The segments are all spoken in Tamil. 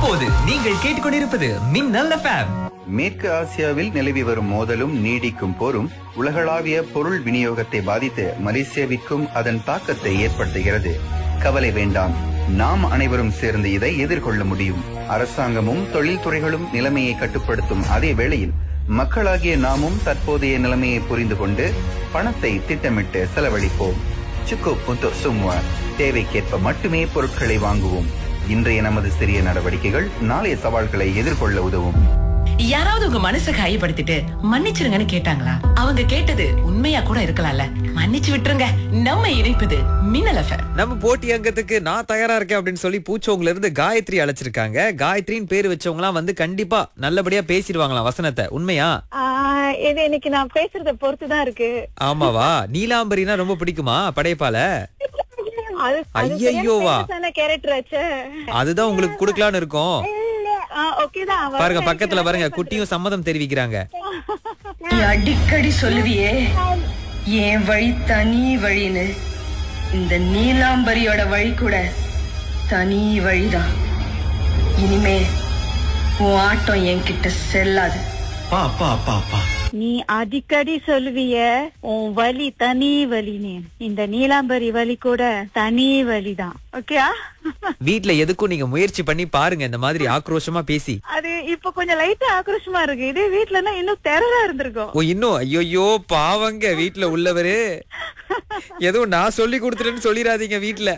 இப்போது நீங்கள் கேட்டுக்கொண்டிருப்பது மின்னல் எஃப்எம் மேற்கு ஆசியாவில் நிலவி வரும் மோதலும் நீடிக்கும் போரும் உலகளாவிய பொருள் விநியோகத்தை பாதித்து மலேசியாவிற்கும் அதன் தாக்கத்தை ஏற்படுத்துகிறது கவலை வேண்டாம் நாம் அனைவரும் சேர்ந்து இதை எதிர்கொள்ள முடியும் அரசாங்கமும் தொழில்துறைகளும் நிலைமையை கட்டுப்படுத்தும் அதே வேளையில் மக்களாகிய நாமும் தற்போதைய நிலைமையை புரிந்து கொண்டு பணத்தை திட்டமிட்டு செலவழிப்போம் சுக்கு புத்து சும்மா தேவைக்கேற்ப மட்டுமே பொருட்களை வாங்குவோம் இன்றைய நமது சிறிய நடவடிக்கைகள் நாளைய சவால்களை எதிர்கொள்ள உதவும் யாராவது உங்க மனசை காயப்படுத்திட்டு மன்னிச்சிருங்கன்னு கேட்டாங்களா அவங்க கேட்டது உண்மையா கூட இருக்கலாம்ல மன்னிச்சு விட்டுருங்க நம்ம இணைப்பது மின்னல் எஃப்எம் நம்ம போட்டி அங்கத்துக்கு நான் தயாரா இருக்கேன் அப்படின்னு சொல்லி பூச்சோங்கல இருந்து காயத்ரி அழைச்சிருக்காங்க காயத்ரின்னு பேர் வச்சவங்கலாம் வந்து கண்டிப்பா நல்லபடியா பேசிடுவாங்களாம் வசனத்தை உண்மையா ஆஹ் இது இன்னைக்கு நான் பேசுறத பொறுத்துதான் இருக்கு ஆமாவா நீலாம்பரினா ரொம்ப பிடிக்குமா படையப்பால அது ஐயையோவா. கேரக்டர் ஆச்சு அதுதான் உங்களுக்கு கொடுக்கலான்னு இருக்கோம் ஓகே தான் அவ பாருங்க பக்கத்துல பாருங்க குட்டியும் சம்மதம் தெரிவிக்கிறாங்க நீ அடிக்கடி சொல்லுவியே என் வழி தனி வழின்னு இந்த நீலாம்பரியோட வழி கூட தனி வழிதான் இனிமே உன் ஆட்டம் என்கிட்ட செல்லாது அப்பா அப்பா அப்பா அப்பா நீ அடிக்கடி சொல்லுவிய உன் வலி தனி வலின்னு இந்த நீலாம்பரி வலி கூட தனி வலிதான் ஓகேயா வீட்ல எதுக்கும் நீங்க முயற்சி பண்ணி பாருங்க இந்த மாதிரி ஆக்ரோஷமா பேசி அது இப்ப கொஞ்சம் லைட்டா ஆக்ரோஷமா இருக்கு இதே வீட்டுலன்னா இன்னும் டெரரா இருந்திருக்கும் ஓ இன்னும் ஐயோயோ பாவங்க வீட்ல உள்ளவரு எதுவும் நான் சொல்லி கொடுத்துட்டேன்னு சொல்லிடாதீங்க வீட்ல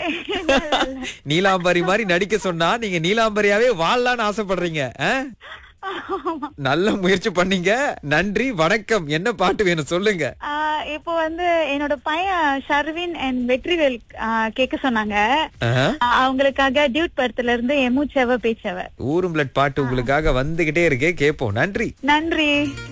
நீலாம்பரி மாதிரி நடிக்க சொன்னா நீங்க நீலாம்பரியாவே வாழலாம்னு ஆசைப்படுறீங்க ஆ? நல்ல முயற்சி பண்ணீங்க நன்றி வணக்கம் என்ன பாட்டு வேணும் சொல்லுங்க ஆஹ் இப்போ வந்து என்னோட பையன் ஷர்வின் அண்ட் வெற்றிவேல் ஆஹ் கேட்க சொன்னாங்க ஆஹா. ஆஹ் அவங்களுக்காக டியூட் படத்துல இருந்து எமூச்சவ பேச்சவ ஊரும் பிளட் பாட்டு உங்களுக்காக வந்துகிட்டே இருக்கே கேப்போம் நன்றி நன்றி